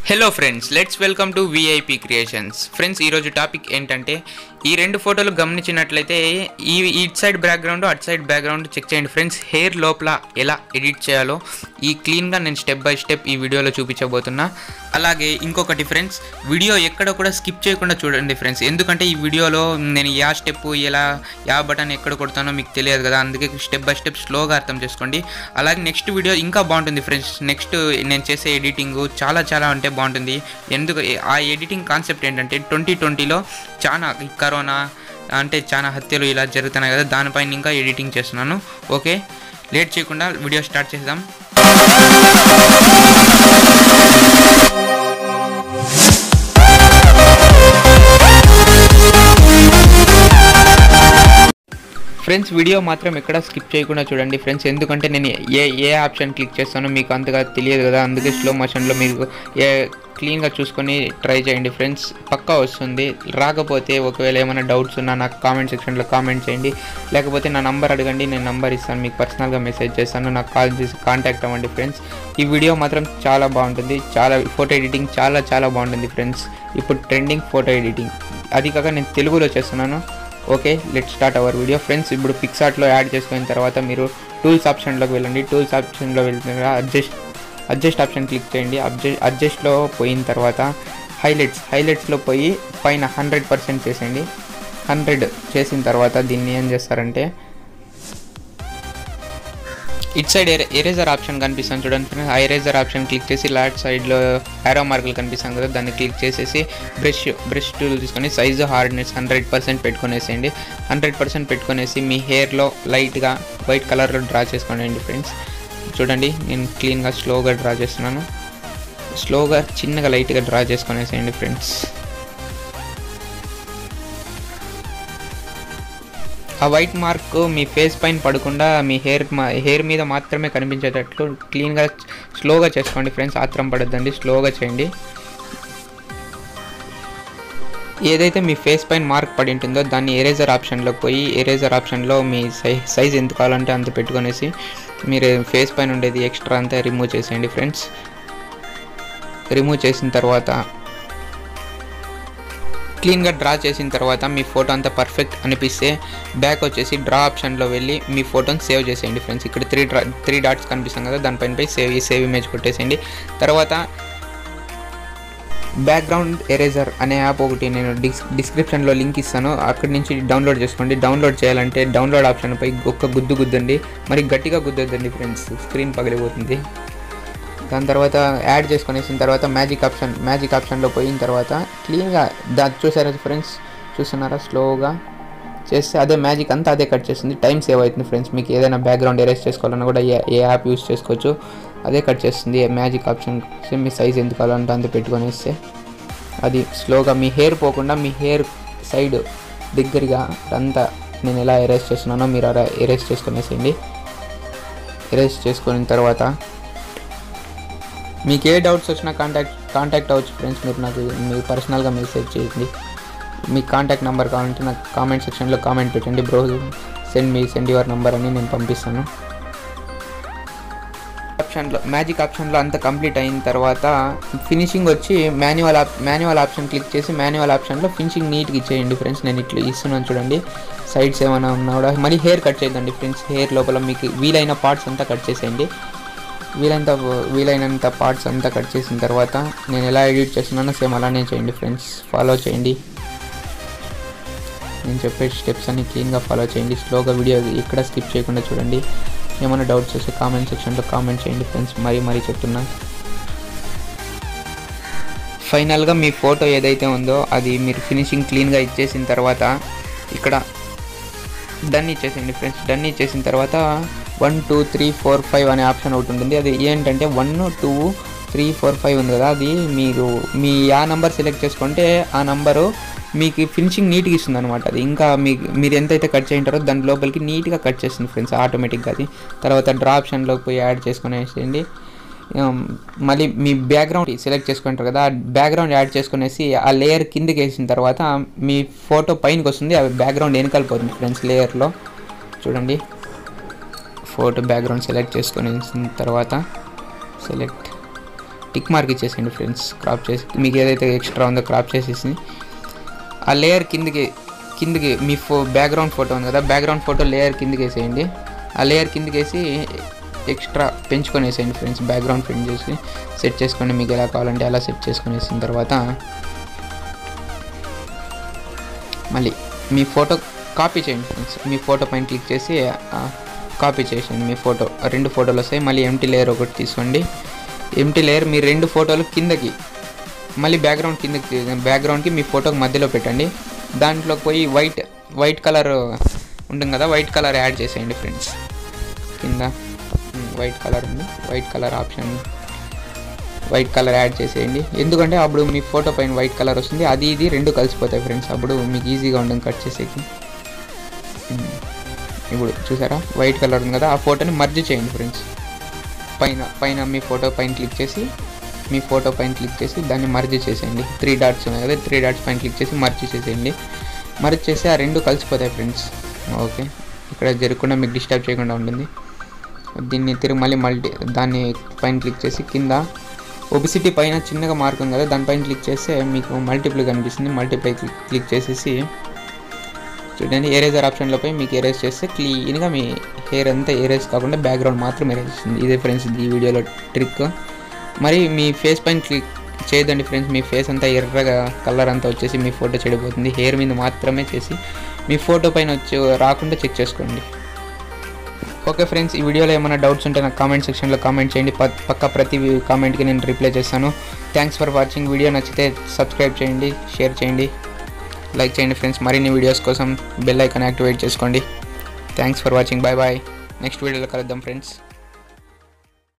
Hello friends let's welcome to VIP creations friends ఈరోజు topic ఏంటంటే ఈ రెండు ఫోటోలు గమనించినట్లయితే ఈ ఇట్ సైడ్ బ్యాక్గ్రౌండ్ అటు సైడ్ బ్యాక్గ్రౌండ్ చెక్ చేయండి ఫ్రెండ్స్ హెయిర్ లోపల ఎలా ఎడిట్ చేయాలో ఈ క్లీన్గా నేను స్టెప్ బై స్టెప్ ఈ వీడియోలో చూపించబోతున్నా అలాగే ఇంకొకటి ఫ్రెండ్స్ వీడియో ఎక్కడ కూడా స్కిప్ చేయకుండా చూడండి ఫ్రెండ్స్ ఎందుకంటే ఈ వీడియోలో నేను యా స్టెప్ ఎలా యా బటన్ ఎక్కడ కొడతానో మీకు తెలియదు కదా అందుకే స్టెప్ బై స్టెప్ స్లోగా అర్థం చేసుకోండి అలాగే నెక్స్ట్ వీడియో ఇంకా బాగుంటుంది ఫ్రెండ్స్ నెక్స్ట్ నేను చేసే ఎడిటింగ్ చాలా చాలా అంటే బాగుంటుంది ఎందుకు ఆ ఎడిటింగ్ కాన్సెప్ట్ ఏంటంటే ట్వంటీ ట్వంటీలో చాలా ఈ కరోనా అంటే చాలా హత్యలు ఇలా జరుగుతున్నాయి కదా దానిపైన ఇంకా ఎడిటింగ్ చేస్తున్నాను ఓకే లేట్ చేయకుండా వీడియో స్టార్ట్ చేద్దాం ఫ్రెండ్స్ వీడియో మాత్రం ఎక్కడ స్కిప్ చేయకుండా చూడండి ఫ్రెండ్స్ ఎందుకంటే నేను ఏ ఏ ఆప్షన్ క్లిక్ చేస్తానో మీకు అంతగా తెలియదు కదా అందుకే స్లో మోషన్లో మీరు ఏ క్లీన్గా చూసుకొని ట్రై చేయండి ఫ్రెండ్స్ పక్కా వస్తుంది రాకపోతే ఒకవేళ ఏమైనా డౌట్స్ ఉన్నా నాకు కామెంట్ సెక్షన్లో కామెంట్ చేయండి లేకపోతే నా నంబర్ అడగండి నేను నంబర్ ఇస్తాను మీకు పర్సనల్గా మెసేజ్ చేస్తాను నాకు కాల్ చేసి కాంటాక్ట్ అవ్వండి ఫ్రెండ్స్ ఈ వీడియో మాత్రం చాలా బాగుంటుంది చాలా ఫోటో ఎడిటింగ్ చాలా చాలా బాగుంటుంది ఫ్రెండ్స్ ఇప్పుడు ట్రెండింగ్ ఫోటో ఎడిటింగ్ అది కాక నేను తెలుగులో చేస్తున్నాను okay let start our video friends ఇప్పుడు పిక్సార్ట్లో యాడ్ చేసుకున్న తర్వాత మీరు టూల్స్ ఆప్షన్లోకి వెళ్ళండి టూల్స్ ఆప్షన్లో వెళ్ళిన అడ్జస్ట్ అడ్జస్ట్ ఆప్షన్ క్లిక్ చేయండి అడ్జస్ట్ అడ్జస్ట్లో పోయిన తర్వాత హైలైట్స్ హైలైట్స్లో పోయి పైన హండ్రెడ్ పర్సెంట్ చేసేయండి హండ్రెడ్ చేసిన తర్వాత దీన్ని ఏం చేస్తారంటే ఇట్ సైడ్ ఎరేజర్ ఆప్షన్ కనిపిస్తుంది చూడండి ఫ్రెండ్స్ ఆ ఎరేజర్ ఆప్షన్ క్లిక్ చేసి లాట్ సైడ్లో యారో మార్కులు కనిపిస్తాం కదా దాన్ని క్లిక్ చేసేసి బ్రష్ బ్రష్ టూల్ తీసుకొని సైజు హార్డ్నెస్ హండ్రెడ్ పర్సెంట్ పెట్టుకునేసేయండి హండ్రెడ్ పర్సెంట్ పెట్టుకునేసి మీ హెయిర్లో లైట్గా వైట్ కలర్లో డ్రా చేసుకోండి ఫ్రెండ్స్ చూడండి నేను క్లీన్గా స్లోగా డ్రా చేస్తున్నాను స్లోగా చిన్నగా లైట్గా డ్రా చేసుకునేసేయండి ఫ్రెండ్స్ ఆ వైట్ మార్క్ మీ ఫేస్ పైన పడకుండా మీ హెయిర్ హెయిర్ మీద మాత్రమే కనిపించేటట్లు క్లీన్గా స్లోగా చేసుకోండి ఫ్రెండ్స్ ఆత్రం పడద్దండి స్లోగా చేయండి ఏదైతే మీ ఫేస్ పైన మార్క్ పడి ఉంటుందో దాన్ని ఎరేజర్ ఆప్షన్లోకి పోయి ఎరేజర్ ఆప్షన్లో మీ సై సైజ్ ఎంత కావాలంటే అంత పెట్టుకొనేసి మీరు ఫేస్ పైన ఉండేది ఎక్స్ట్రా అంతా రిమూవ్ చేసేయండి ఫ్రెండ్స్ రిమూవ్ చేసిన తర్వాత క్లీన్గా డ్రా చేసిన తర్వాత మీ ఫోటో అంతా పర్ఫెక్ట్ అనిపిస్తే బ్యాక్ వచ్చేసి డ్రా ఆప్షన్లో వెళ్ళి మీ ఫోటోని సేవ్ చేసేయండి ఫ్రెండ్స్ ఇక్కడ త్రీ డ్రా త్రీ డాట్స్ కనిపిస్తాం కదా దానిపైన పోయి సేవ్ సేవ్ ఇమేజ్ కొట్టేసేయండి తర్వాత బ్యాక్గ్రౌండ్ ఎరేజర్ అనే యాప్ ఒకటి నేను డిస్ డిస్క్రిప్షన్లో లింక్ ఇస్తాను అక్కడి నుంచి డౌన్లోడ్ చేసుకోండి డౌన్లోడ్ చేయాలంటే డౌన్లోడ్ ఆప్షన్ పై ఒక్క గుద్దు గుద్దండి మరి గట్టిగా గుద్దొద్దండి ఫ్రెండ్స్ స్క్రీన్ పగిలిపోతుంది దాని తర్వాత యాడ్ చేసుకునేసిన తర్వాత మ్యాజిక్ ఆప్షన్ మ్యాజిక్ ఆప్షన్లో పోయిన తర్వాత క్లీన్గా దా చూసారా ఫ్రెండ్స్ చూస్తున్నారా స్లోగా చేస్తే అదే మ్యాజిక్ అంతా అదే కట్ చేస్తుంది టైం సేవ్ అవుతుంది ఫ్రెండ్స్ మీకు ఏదైనా బ్యాక్గ్రౌండ్ ఎరేస్ చేసుకోవాలన్నా కూడా ఏ ఏ యాప్ యూస్ చేసుకోవచ్చు అదే కట్ చేస్తుంది మ్యాజిక్ ఆప్షన్ మీ సైజ్ ఎంత కావాలంటే అంత పెట్టుకొనేస్తే అది స్లోగా మీ హెయిర్ పోకుండా మీ హెయిర్ సైడ్ దగ్గరగా అంతా నేను ఎలా ఎరేస్ చేస్తున్నానో మీరు అలా ఎరేస్ చేసుకునేసేయండి ఎరేస్ చేసుకున్న తర్వాత మీకు ఏ డౌట్స్ వచ్చినా కాంటాక్ట్ కాంటాక్ట్ అవ్వచ్చు ఫ్రెండ్స్ మీరు నాకు మీరు పర్సనల్గా మెసేజ్ చేయండి మీ కాంటాక్ట్ నెంబర్ కావాలంటే నాకు కామెంట్ సెక్షన్లో కామెంట్ పెట్టండి బ్రో సెండ్ మీ సెండ్ యువర్ నెంబర్ అని నేను పంపిస్తాను ఆప్షన్లో మ్యాజిక్ ఆప్షన్లో అంత కంప్లీట్ అయిన తర్వాత ఫినిషింగ్ వచ్చి మాన్యువల్ ఆప్ మాన్యువల్ ఆప్షన్ క్లిక్ చేసి మాన్యువల్ ఆప్షన్లో ఫినిషింగ్ నీట్గా ఇచ్చేయండి ఫ్రెండ్స్ నేను ఇట్లా ఇస్తున్నాను చూడండి సైడ్స్ ఏమైనా ఉన్నా కూడా మళ్ళీ హెయిర్ కట్ చేయదండి ఫ్రెండ్స్ హెయిర్ లోపల మీకు వీలైన పార్ట్స్ అంతా కట్ చేసేయండి వీలైనంత వీలైనంత పార్ట్స్ అంతా కట్ చేసిన తర్వాత నేను ఎలా ఎడిట్ చేస్తున్నానో సేమ్ అలానే చేయండి ఫ్రెండ్స్ ఫాలో చేయండి నేను చెప్పే స్టెప్స్ అన్ని క్లీన్గా ఫాలో చేయండి స్లోగా వీడియో ఎక్కడ స్కిప్ చేయకుండా చూడండి ఏమైనా డౌట్స్ వస్తే కామెంట్ సెక్షన్లో కామెంట్ చేయండి ఫ్రెండ్స్ మరీ మరీ చెప్తున్నా ఫైనల్గా మీ ఫోటో ఏదైతే ఉందో అది మీరు ఫినిషింగ్ క్లీన్గా ఇచ్చేసిన తర్వాత ఇక్కడ డన్ ఇచ్చేసేయండి ఫ్రెండ్స్ డన్ ఇచ్చేసిన తర్వాత one two three four five అనే ఆప్షన్ ఒకటి ఉంటుంది అది ఏంటంటే one two three four five ఉంది కదా అది మీరు మీ ఆ నెంబర్ సెలెక్ట్ చేసుకుంటే ఆ నంబరు మీకు ఫినిషింగ్ నీట్గా ఇస్తుంది అనమాట అది ఇంకా మీ మీరు ఎంతైతే కట్ చేయింటారో దాని లోపలికి నీట్గా కట్ చేస్తుంది ఫ్రెండ్స్ ఆటోమేటిక్గా అది తర్వాత డ్రా ఆప్షన్లోకి పోయి యాడ్ చేసుకునేసేయండి మళ్ళీ మీ బ్యాక్గ్రౌండ్ సెలెక్ట్ చేసుకుంటారు కదా ఆ బ్యాక్గ్రౌండ్ యాడ్ చేసుకునేసి ఆ లేయర్ కిందకి వేసిన తర్వాత మీ ఫోటో పైనకి వస్తుంది ఆ బ్యాక్గ్రౌండ్ వెనకాలిపోతుంది ఫ్రెండ్స్ లేయర్లో చూడండి ఫోటో బ్యాక్గ్రౌండ్ సెలెక్ట్ చేసుకునేసిన తర్వాత సెలెక్ట్ టిక్ మార్క్ ఇచ్చేసేయండి ఫ్రెండ్స్ క్రాప్ చేసి మీకు ఏదైతే ఎక్స్ట్రా ఉందో క్రాప్ చేసేసి ఆ లేయర్ కిందికి కిందికి మీ ఫో బ్యాక్గ్రౌండ్ ఫోటో ఉంది కదా బ్యాక్గ్రౌండ్ ఫోటో లేయర్ కిందికి వేసేయండి ఆ లేయర్ కిందికి వేసి ఎక్స్ట్రా పెంచుకొని వేసేయండి ఫ్రెండ్స్ బ్యాక్గ్రౌండ్ ప్రింట్ చేసి సెట్ చేసుకోండి మీకు ఎలా కావాలంటే అలా సెట్ చేసుకొని వేసిన తర్వాత మళ్ళీ మీ ఫోటో కాపీ చేయండి ఫ్రెండ్స్ మీ ఫోటో పైన క్లిక్ చేసి కాపీ చేసేయండి మీ ఫోటో రెండు ఫోటోలు వస్తాయి మళ్ళీ ఎంటీ లేయర్ ఒకటి తీసుకోండి ఎంటీ లేయర్ మీ రెండు ఫోటోలు కిందకి మళ్ళీ బ్యాక్గ్రౌండ్ కిందకి బ్యాక్గ్రౌండ్కి మీ ఫోటోకి మధ్యలో పెట్టండి దాంట్లోకి పోయి వైట్ వైట్ కలర్ ఉంటుంది కదా వైట్ కలర్ యాడ్ చేసేయండి ఫ్రెండ్స్ కింద వైట్ కలర్ ఉంది white colour option white colour add చేసేయండి ఎందుకంటే అప్పుడు మీ ఫోటో పైన వైట్ కలర్ వస్తుంది అది ఇది రెండు కలిసిపోతాయి ఫ్రెండ్స్ అప్పుడు మీకు ఈజీగా ఉంటుంది కట్ చేసేకి ఉమ్. ఇప్పుడు చూసారా వైట్ కలర్ ఉంది కదా ఆ ఫోటోని మర్జ్ చేయండి ఫ్రెండ్స్ పైన పైన మీ ఫోటో పైన క్లిక్ చేసి మీ ఫోటో పైన క్లిక్ చేసి దాన్ని మర్జ్ చేసేయండి త్రీ డాట్స్ ఉన్నాయి కదా త్రీ డాట్స్ పైన క్లిక్ చేసి మర్జ్ చేసేయండి మర్జ్ చేసి ఆ రెండు కలిసిపోతాయి ఫ్రెండ్స్ ఓకే ఇక్కడ జరగకుండా మీకు డిస్టర్బ్ చేయకుండా ఉంటుంది దీన్ని తిరిగి మళ్ళీ మల్టీ దాన్ని పైన క్లిక్ చేసి కింద ఒబిసిటీ పైన చిన్నగా మార్క్ ఉంది కదా దానిపైన క్లిక్ చేస్తే మీకు మల్టిప్లై కనిపిస్తుంది మల్టిప్లై క్లిక్ క్లిక్ చేసేసి చూడండి ఎరేజర్ ఆప్షన్లో పోయి మీకు ఎరేజ్ చేస్తే క్లీన్గా మీ హెయిర్ అంతా ఎరేజ్ కాకుండా బ్యాక్గ్రౌండ్ మాత్రం ఎరేజ్ చేస్తుంది ఇదే ఫ్రెండ్స్ ఈ వీడియోలో ట్రిక్ మరి మీ ఫేస్ పైన క్లిక్ చేయదండి ఫ్రెండ్స్ మీ ఫేస్ అంతా ఎర్రగా కలర్ అంతా వచ్చేసి మీ ఫోటో చెడిపోతుంది హెయిర్ మీద మాత్రమే చేసి మీ ఫోటో పైన వచ్చి రాకుండా చెక్ చేసుకోండి ఓకే ఫ్రెండ్స్ ఈ వీడియోలో ఏమైనా డౌట్స్ ఉంటే నాకు కామెంట్ సెక్షన్లో కామెంట్ చేయండి ప- పక్క ప్రతి కామెంట్కి నేను రిప్లై చేస్తాను థ్యాంక్స్ ఫర్ వాచింగ్ వీడియో నచ్చితే సబ్స్క్రైబ్ చేయండి షేర్ చేయండి లైక్ చేయండి ఫ్రెండ్స్ మరిన్ని వీడియోస్ కోసం బెల్ ఐకాన్ యాక్టివేట్ చేసుకోండి thanks for watching bye bye next వీడియోలో కలుద్దాం ఫ్రెండ్స్